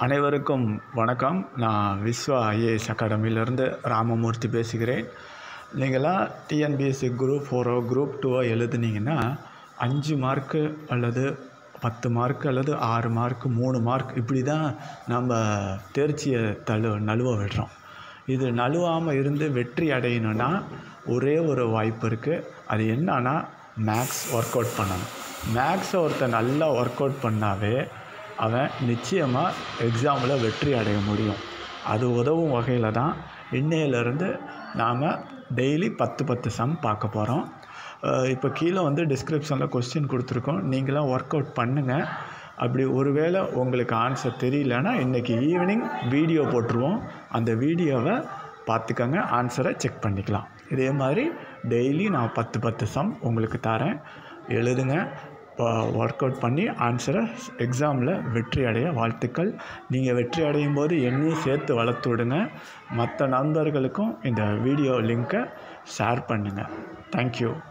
அனைவருக்கும் வணக்கம் நான் விஸ்வா ஐஏஎஸ் அகாடமியிலேருந்து ராமமூர்த்தி பேசுகிறேன் நீங்களாம் டிஎன்பிஎஸ்சி குரூப் ஃபோரோ குரூப் டூவோ எழுதுனீங்கன்னா அஞ்சு மார்க்கு அல்லது பத்து மார்க் அல்லது ஆறு மார்க் மூணு மார்க் இப்படி தான் நம்ம தேர்ச்சியை தழு நழுவ விடுறோம் இது நழுவாமல் இருந்து வெற்றி அடையணும்னா ஒரே ஒரு வாய்ப்பு இருக்குது அது என்னன்னா மேக்ஸ் ஒர்க் அவுட் பண்ணணும் மேக்ஸை ஒருத்தன் நல்லா ஒர்க் அவுட் பண்ணாவே அவன் நிச்சயமாக எக்ஸாமில் வெற்றி அடைய முடியும் அது உதவும் வகையில் தான் இன்னையிலேருந்து நாம் டெய்லி பத்து பத்து சம் பார்க்க போகிறோம் இப்போ கீழே வந்து டிஸ்கிரிப்ஷனில் கொஸ்டின் கொடுத்துருக்கோம் நீங்களாம் ஒர்க் அவுட் பண்ணுங்கள் அப்படி ஒருவேளை உங்களுக்கு ஆன்சர் தெரியலன்னா இன்றைக்கி ஈவினிங் வீடியோ போட்டுருவோம் அந்த வீடியோவை பார்த்துக்கங்க ஆன்சரை செக் பண்ணிக்கலாம் இதே மாதிரி டெய்லி நான் பத்து பத்து சம் உங்களுக்கு தரேன் எழுதுங்க ஒர்க் அவுட் பண்ணி ஆன்சரை எக்ஸாமில் வெற்றி அடைய வாழ்த்துக்கள் நீங்கள் வெற்றி அடையும் போது என்னையும் சேர்த்து வளர்த்து விடுங்க மற்ற நண்பர்களுக்கும் இந்த வீடியோ லிங்க்கை ஷேர் பண்ணுங்கள் தேங்க்யூ